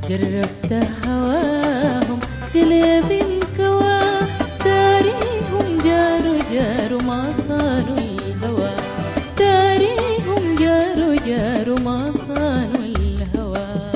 جربت هواهم قلب الكوى داريهم جاروا جاروا ما صانوا الهوى داريهم جاروا جاروا ما صانوا الهوى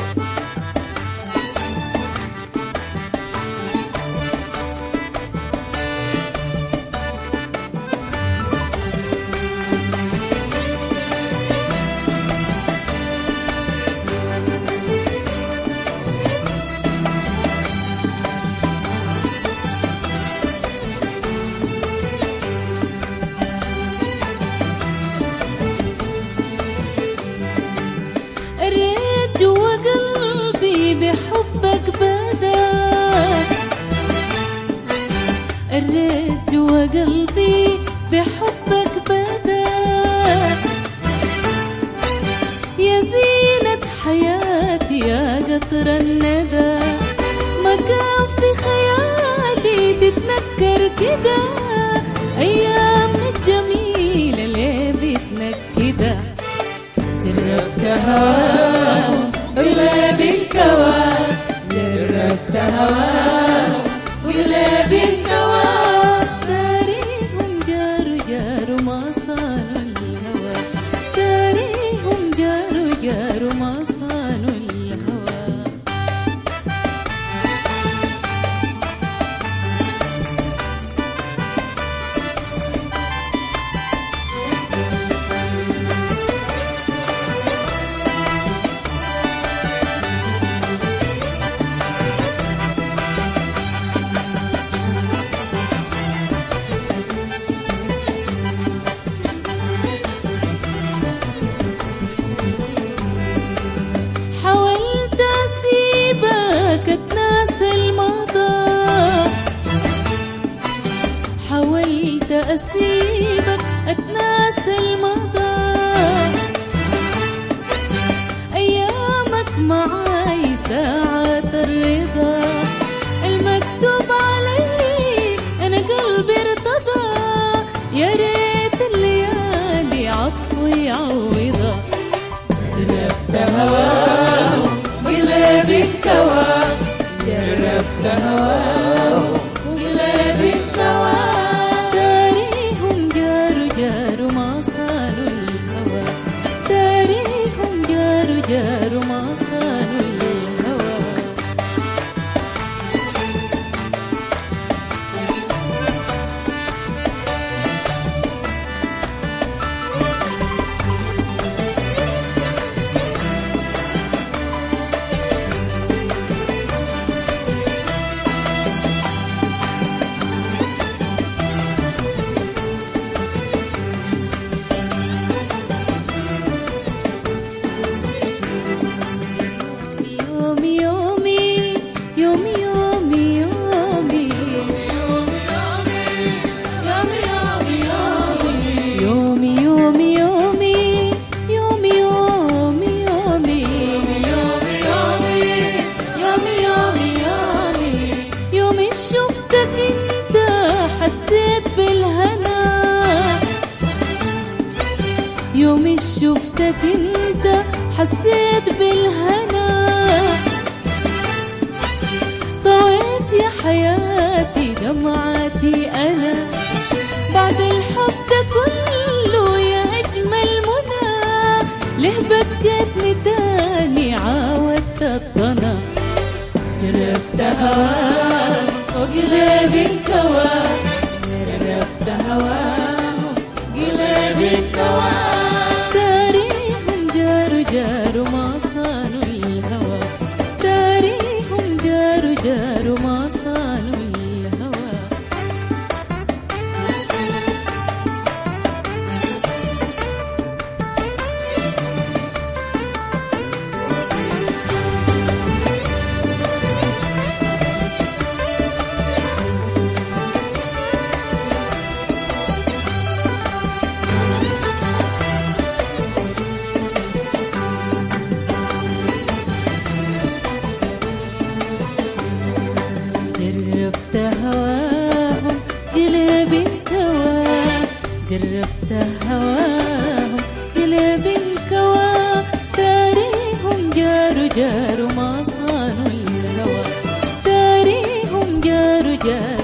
الريت جوا قلبي بحبك بدا الريت جوا قلبي بحبك بدا يا زينة حياتي يا قطر الندى ما كان في خيالي تتنكر كده أيامنا الجميلة ليه بتنكدها جربت هواهم قلب الكوى جربت هواهم قلب الكوى داريهم جاروا جاروا ما صانوا الهوى داريهم جاروا جاروا ما صانوا الهوى حاولت أسيبك أتناسى الماضي حاولت أسيبك أتناسى الماضي أيامك معاي ساعات الرضا المكتوب علي أنا قلبي ارتضى يا ريت الليالي عطفه يعوضها جربت هواهم قلب الكوى جربت هواهم قلب الكوى داريهم جاروا جاروا ما صانوا الهوى داريهم جاروا جاروا ما صانوا الهوى يومي يومي يومي يومي يومي يومي يومي يومي يومي يومي يومي يومي شفتك انت حسيت بالهنا يومي شفتك انت حسيت بالهنا طويت يا حياتي دمعتي انا بعد الحب ده كله يا اجمل منى ليه بكيتني تاني عاودت الضنا جربت هواهم وقلب الكوى جربت هواهم قلب الكوى داريهم جاروا جاروا ما صانوا الهوى داريهم جاروا جاروا ما صانوا الهوى جربت هواهم قلب الكوى جربت هواهم قلب الكوى داريهم جاروا جاروا ما صار جات